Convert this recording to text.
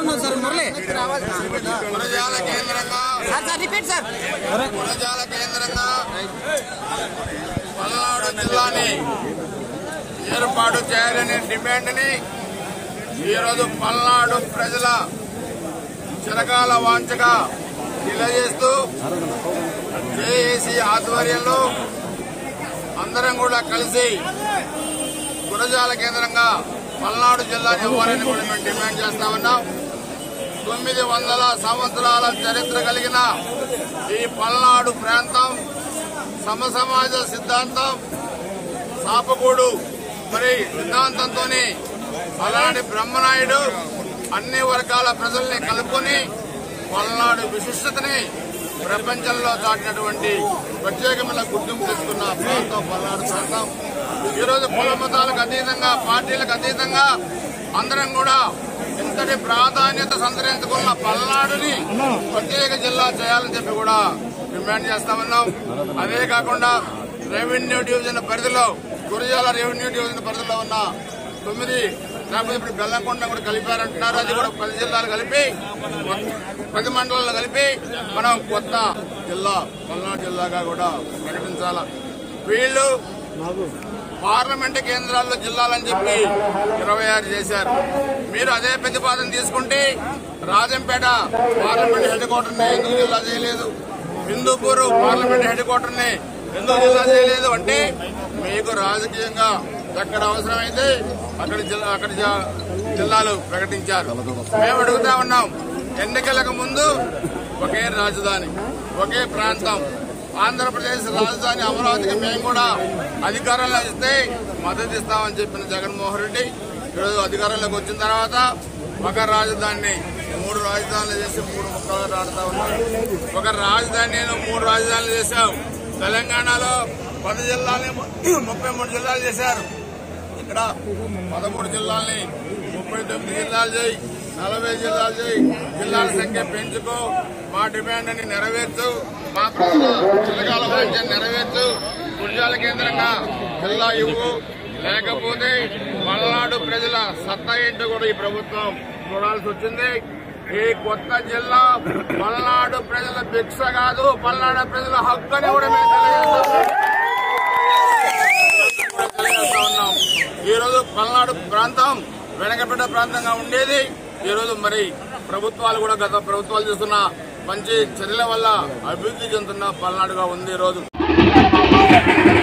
ఉన్నది సార్ మురళి గురజాల కేంద్రంగా sir sir repeat sir Gurazala కేంద్రంగా పల్నాడు జిల్లాని ఏర్పాటు చేయాలనే డిమాండ్ని ఈరోజు పల్నాడు ప్రజల చిరకాల వాంఛగా తెలియజేస్తూ జేఏసీ ఆధ్వర్యంలో అందరం కూడా కలిసి గురజాల కేంద్రంగా పల్నాడు జిల్లాని ఇవ్వాలని కూడా మేము డిమాండ్ చేస్తా ఉన్నాం తొమ్మిది వందల సంవత్సరాల చరిత్ర కలిగిన ఈ పల్నాడు ప్రాంతం సమసమాజ సిద్ధాంతం సాపకూడు మరి సిద్ధాంతంతో అలాంటి బ్రహ్మనాయుడు అన్ని వర్గాల ప్రజల్ని కలుపుకొని పల్నాడు విశిష్టతని ప్రపంచంలో చాటినటువంటి ప్రత్యేకమైన గుర్తింపు తెచ్చుకున్న ప్రాంతం పల్నాడు ప్రాంతం ఈరోజు కుల మతాలకు అతీతంగా పార్టీలకు అతీతంగా అందరం కూడా ఇంతటి ప్రాధాన్యత సంతరించుకున్న పల్నాడుని ప్రత్యేక జిల్లా చేయాలని చెప్పి కూడా డిమాండ్ చేస్తా ఉన్నాం అదే కాకుండా రెవెన్యూ డివిజన్ పరిధిలో గురజాల రెవెన్యూ డివిజన్ పరిధిలో ఉన్న తొమ్మిది లేకపోతే ఇప్పుడు బెల్లంకొండ కూడా కలిపారంటున్నారు అది కూడా పది జిల్లాలు కలిపి పది మండలాలు కలిపి మనం కొత్త జిల్లా పల్నాడు జిల్లాగా కూడా ప్రకటించాల వీళ్ళు పార్లమెంట్ కేంద్రాల్లో జిల్లాలని చెప్పి ఇరవై ఆరు చేశారు మీరు అదే ప్రతిపాదన తీసుకుంటే రాజంపేట పార్లమెంట్ హెడ్ క్వార్టర్ ని ఎందుకు జిల్లా చేయలేదు హిందూపూర్ పార్లమెంట్ హెడ్ క్వార్టర్ ని ఎందుకు జిల్లా చేయలేదు అంటే మీకు రాజకీయంగా ఎక్కడ అవసరమైతే అక్కడ జిల్లా అక్కడ జా- జిల్లాలు ప్రకటించారు మేము అడుగుతా ఉన్నాం ఎన్నికలకు ముందు ఒకే రాజధాని ఒకే ప్రాంతం ఆంధ్రప్రదేశ్ రాజధాని అమరావతికి మేము కూడా అధికారంలో ఇస్తే మద్దతు ఇస్తామని చెప్పిన జగన్మోహన్ రెడ్డి ఈరోజు అధికారంలోకి వచ్చిన తర్వాత ఒక రాజధానిని మూడు రాజధానులు చేసి మూడు ముక్కలు ఆడుతా ఉన్నారు ఒక రాజధాని మూడు రాజధానులు చేశాం తెలంగాణలో పది జిల్లాలని ముప్పై మూడు జిల్లాలు చేశారు ఇక్కడ పదమూడు జిల్లాల్ని ముప్పై తొమ్మిది జిల్లాలు చేయి నలభై జిల్లాలు చేయి జిల్లాల సంఖ్య పెంచుకో మా డిమాండ్ అని నెరవేర్చు మా ప్రజల చిరకాల వాంఛను నెరవేర్చు గుర్జాల కేంద్రంగా జిల్లా ఇవ్వు లేకపోతే పల్నాడు ప్రజల సత్తా ఏంటో కూడా ఈ ప్రభుత్వం చూడాల్సి వచ్చింది ఈ కొత్త జిల్లా పల్నాడు ప్రజల భిక్ష కాదు పల్నాడు ప్రజల హక్కు అని కూడా మేము తెలియజేస్తాం తెలియజేస్తా ఉన్నాం ఈ రోజు పల్నాడు ప్రాంతం వెనకబడ్డ ప్రాంతంగా ఉండేది ఈ రోజు మరి ప్రభుత్వాలు కూడా గత ప్రభుత్వాలు చేస్తున్న మంచి చర్యల వల్ల అభివృద్ధి చెందుతున్న పల్నాడుగా ఉంది ఈ రోజు